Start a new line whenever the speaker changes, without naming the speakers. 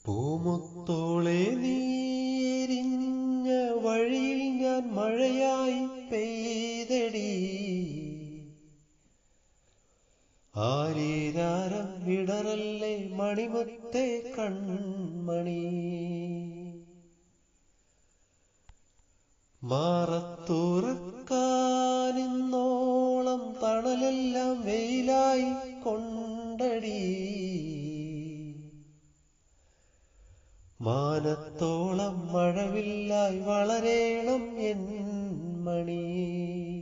പൂമുത്തോളെ നീരിഞ്ഞ വഴിയിൽ ഞാൻ മഴയായി പെയ്തടി ആരീരാരം വിടറല്ലേ മണിമുത്തേ കൺമണി മാറത്തുറക്കാനിന്നോളം തണലെല്ലാം വെയിലായി കൊണ്ടടി മാനത്തോളം മഴവില്ലായി വളരേണം എൻ മണി